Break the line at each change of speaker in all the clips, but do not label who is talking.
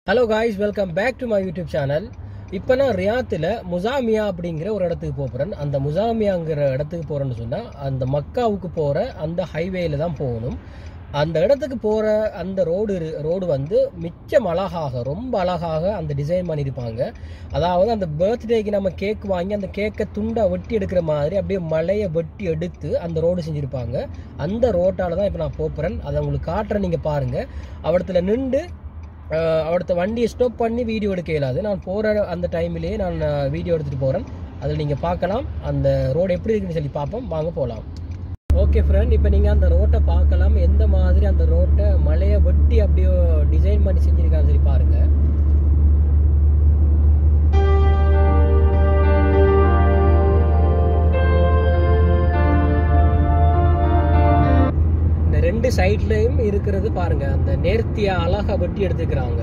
hello guys welcome back to my YouTube channel இப்போ நான் ரியாத்தில் முசாமியா அப்படிங்கிற ஒரு இடத்துக்கு போகிறேன் அந்த முசாமியாங்கிற இடத்துக்கு போகிறேன்னு சொன்னால் அந்த மக்காவுக்கு போகிற அந்த ஹைவேல தான் போகணும் அந்த இடத்துக்கு போகிற அந்த ரோடு ரோடு வந்து மிச்சம் அழகாக ரொம்ப அழகாக அந்த டிசைன் பண்ணியிருப்பாங்க அதாவது அந்த பர்த்டேக்கு நம்ம கேக் வாங்கி அந்த கேக்கை துண்டா வெட்டி எடுக்கிற மாதிரி அப்படியே மலையை வெட்டி எடுத்து அந்த ரோடு செஞ்சுருப்பாங்க அந்த ரோட்டால் தான் இப்போ நான் போகிறேன் அதை உங்களுக்கு காட்டுறேன் நீங்கள் பாருங்கள் அவடத்துல நின்று அவடத்த வண்டியை ஸ்டாப் பண்ணி வீடியோ எடுக்க இயலாது நான் போகிற அந்த டைம்லேயே நான் வீடியோ எடுத்துகிட்டு போகிறேன் அதில் நீங்கள் பார்க்கலாம் அந்த ரோடு எப்படி இருக்குன்னு சொல்லி பார்ப்போம் வாங்க போகலாம் ஓகே ஃப்ரெண்ட் இப்போ நீங்கள் அந்த ரோட்டை பார்க்கலாம் எந்த மாதிரி அந்த ரோட்டை மலையை வெட்டி அப்படியே டிசைன் பண்ணி செஞ்சுருக்கான்னு சொல்லி பாருங்கள் இந்த ரெண்டு சைட்லயும் இருக்கிறது பாருங்க அந்த நேர்த்தியா அழகா வெட்டி எடுத்துக்கிறாங்க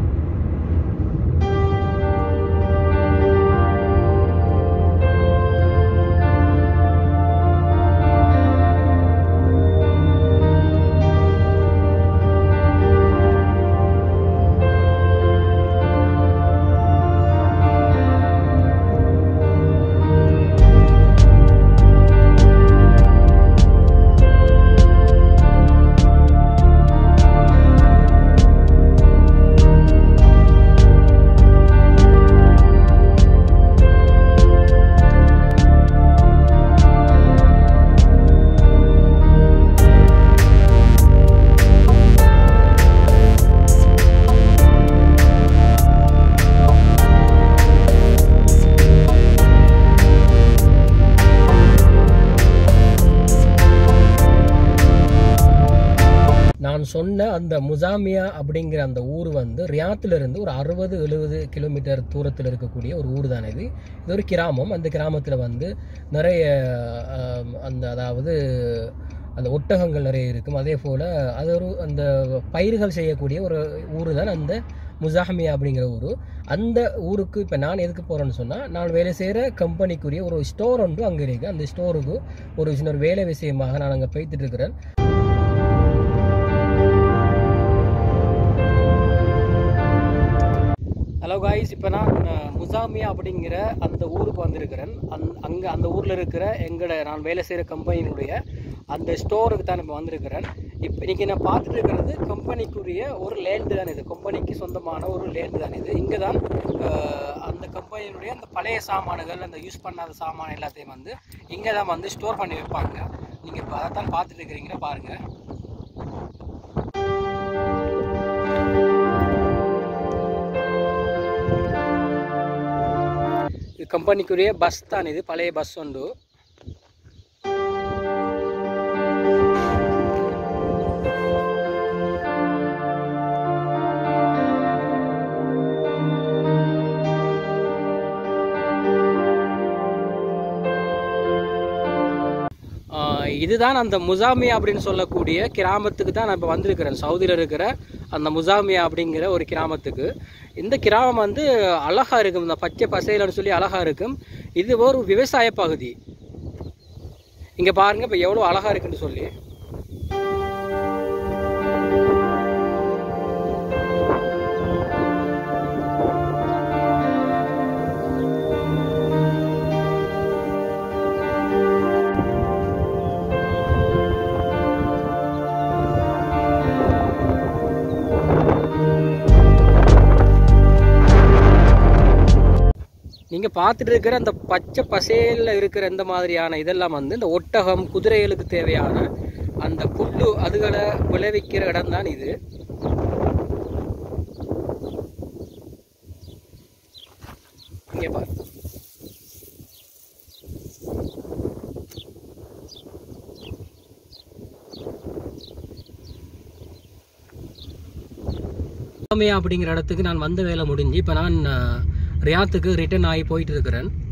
நான் சொன்ன அந்த முசாமியா அப்படிங்கிற அந்த ஊர் வந்து ரியாத்துல இருந்து ஒரு அறுபது எழுபது கிலோமீட்டர் தூரத்தில் இருக்கக்கூடிய ஒரு ஊர் தானே இது இது ஒரு கிராமம் அந்த கிராமத்தில் வந்து நிறைய ஆம், அந்த அதாவது அந்த ஒட்டகங்கள் நிறைய இருக்கும் அதே போல் அது ஒரு அந்த பயிர்கள் செய்யக்கூடிய ஒரு ஊர் தான் அந்த முசாமியா அப்படிங்கிற ஊர் அந்த ஊருக்கு இப்போ நான் எதுக்கு போகிறேன்னு சொன்னால் நான் வேலை செய்கிற கம்பெனிக்குரிய ஒரு ஸ்டோர் ஒன்று அங்கே இருக்குது அந்த ஸ்டோருக்கு ஒரு சின்ன ஒரு வேலை விஷயமாக நான் அங்கே போய்த்துட்டு இருக்கிறேன் ஹலோ காய்ஸ் இப்போ நான் அஹ், முசாமியா அப்படிங்கிற அந்த ஊருக்கு வந்திருக்கிறேன் அந் அங்கே அந்த ஊரில் இருக்கிற எங்களோட நான் வேலை செய்கிற கம்பெனியினுடைய அந்த ஸ்டோருக்கு தான் இப்போ வந்திருக்கிறேன் இப்போ இன்றைக்கி நான் பார்த்துட்டு இருக்கிறது கம்பெனிக்குரிய ஒரு லேண்டு தான் இது கம்பெனிக்கு சொந்தமான ஒரு லேண்டு தான் இது இங்கே தான் அஹ், அந்த கம்பெனியினுடைய அந்த பழைய சாமான்கள் அந்த யூஸ் பண்ணாத சாமான் எல்லாத்தையும் வந்து இங்கே தான் வந்து ஸ்டோர் பண்ணி வைப்பாங்க நீங்கள் இப்போ அதை தான் பார்த்துட்டு இருக்கிறீங்க பாருங்கள் இது ಕಂಪನಿಕುರಿಯ ಬಸ್ ತಾನ್ ಇದು ಪಳೆಯ ಬಸ್ ಉಂಡು ஆஹ் இதுதான் அந்த முசாமியா அப்படின்னு சொல்லக்கூடிய கிராமத்துக்கு தான் நான் இப்போ வந்திருக்கிறேன் சவுதியில் இருக்கிற அந்த முசாமியா அப்படிங்கிற ஒரு கிராமத்துக்கு இந்த கிராமம் வந்து அழகா இருக்கும் இந்த பச்சை பசையிலன்னு சொல்லி அழகா இருக்கும் இது ஒரு விவசாய பகுதி இங்க பாருங்க இப்போ எவ்வளோ அழகா இருக்குன்னு சொல்லி நீங்க பார்த்துட்டு இருக்கிற அந்த பச்சை பசேல்ல இருக்கிற இந்த மாதிரியான இதெல்லாம் வந்து இந்த ஒட்டகம் குதிரைகளுக்கு தேவையான அந்த புல்லு அதுகளை விளைவிக்கிற இடம் தான் இது இங்க பாரு அப்படிங்கிற இடத்துக்கு நான் வந்த வேலை முடிஞ்சு இப்போ நான் அஹ், ரியாத்துக்கு ரிட்டர்ன் ஆகி போயிட்டு இருக்கிறேன்